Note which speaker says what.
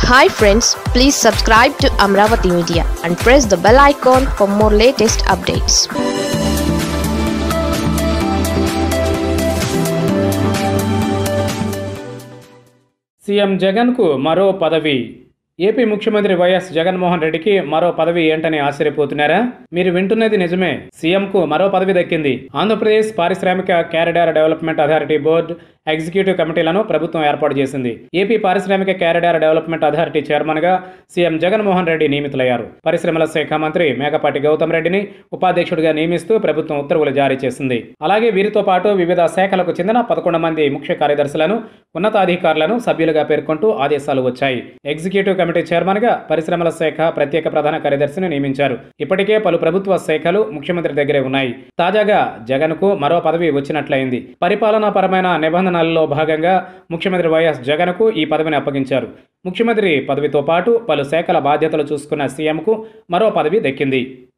Speaker 1: hi friends please subscribe to Amaravati media and press the bell icon for more latest updates
Speaker 2: CM జగన్కు మరో పదవి AP ముఖ్యమంత్రి YS Jaganmohan రెడ్డికి మరో పదవి ఏంటని ఆశ్చర్యపోతున్నారా మీరు వింటున్నది నిజమే సీఎంకు మరో పదవి దక్కింది ఆంధ్రప్రదేశ్ పారిశ్రామిక corridor development authority board executive కమిటీలను ప్రభుత్వం ఏర్పాటు చేసింది ఏపీ పారిశ్రామిక క్యారిడార్ డెవలప్మెంట్ అథారిటీ చైర్మన్గా సీఎం జగన్మోహన్ రెడ్డి నియమితులయ్యారు పరిశ్రమల శాఖ మంత్రి మేకపాటి గౌతమ్ రెడ్డిని ఉపాధ్యక్షుడిగా నియమిస్తూ ప్రభుత్వం ఉత్తర్వులు జారీ చేసింది అలాగే వీరితో పాటు వివిధ శాఖలకు చెందిన పదకొండు మంది ముఖ్య కార్యదర్శులను ఉన్నతాధికారులను సభ్యులుగా పేర్కొంటూ ఆదేశాలు వచ్చాయి ఎగ్జిక్యూటివ్ కమిటీ చైర్మన్గా పరిశ్రమల శాఖ ప్రత్యేక ప్రధాన కార్యదర్శిని నియమించారు ఇప్పటికే పలు ప్రభుత్వ శాఖలు ముఖ్యమంత్రి దగ్గరే ఉన్నాయి తాజాగా జగన్కు మరో పదవి వచ్చినట్లయింది పరిపాలనాపరమైన నిబంధనలలో భాగంగా ముఖ్యమంత్రి వైఎస్ జగన్కు ఈ పదవిని అప్పగించారు ముఖ్యమంత్రి పదవితో పాటు పలు శాఖల బాధ్యతలు చూసుకున్న సీఎంకు మరో పదవి దక్కింది